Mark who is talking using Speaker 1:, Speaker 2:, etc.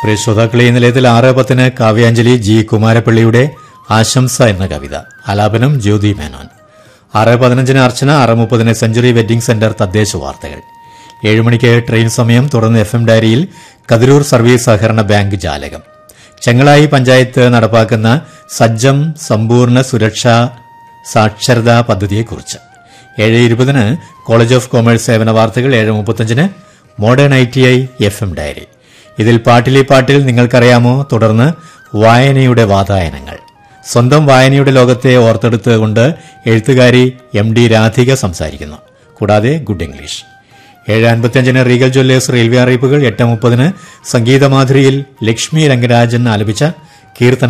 Speaker 1: പ്രിയ ശ്രോതാക്കളെ ഈ നിലയത്തിൽ ആറ് പത്തിന് കാവ്യാഞ്ജലി ജി കുമാരപ്പള്ളിയുടെ ആശംസ എന്ന കവിത ആലാപനം ജ്യോതി മേനോൻ ആറ് പതിനഞ്ചിന് അർച്ചന ആറ് മുപ്പതിന് സെഞ്ചുറി വെഡ്ഡിംഗ് സെന്റർ തദ്ദേശ വാർത്തകൾ ഏഴ് മണിക്ക് ട്രെയിൻ സമയം തുടർന്ന് എഫ് എം ഡയറിയിൽ കതിരൂർ സർവീസ് സഹകരണ ബാങ്ക് ജാലകം ചെങ്ങളായി പഞ്ചായത്ത് നടപ്പാക്കുന്ന സജ്ജം സമ്പൂർണ്ണ സുരക്ഷാ സാക്ഷരതാ പദ്ധതിയെക്കുറിച്ച് ഏഴ് ഇരുപതിന് കോളേജ് ഓഫ് കോമേഴ്സ് സേവന വാർത്തകൾ ഏഴ് മുപ്പത്തഞ്ചിന് modern I T I F M diary ഇതിൽ പാട്ടിലെ പാട്ടിൽ നിങ്ങൾക്കറിയാമോ തുടർന്ന് വായനയുടെ വാതായനങ്ങൾ സ്വന്തം വായനയുടെ ലോകത്തെ ഓർത്തെടുത്തുകൊണ്ട് എഴുത്തുകാരി എം ഡി രാധിക സംസാരിക്കുന്നു കൂടാതെ ഗുഡ് ഇംഗ്ലീഷ് ഏഴ് അൻപത്തിയഞ്ചിന് റീഗൽ ജ്വല്ലേഴ്സ് റെയിൽവേ അറിയിപ്പുകൾ എട്ട് മുപ്പതിന് സംഗീതമാധുരിയിൽ ലക്ഷ്മി രംഗരാജൻ ആലപിച്ച കീർത്തന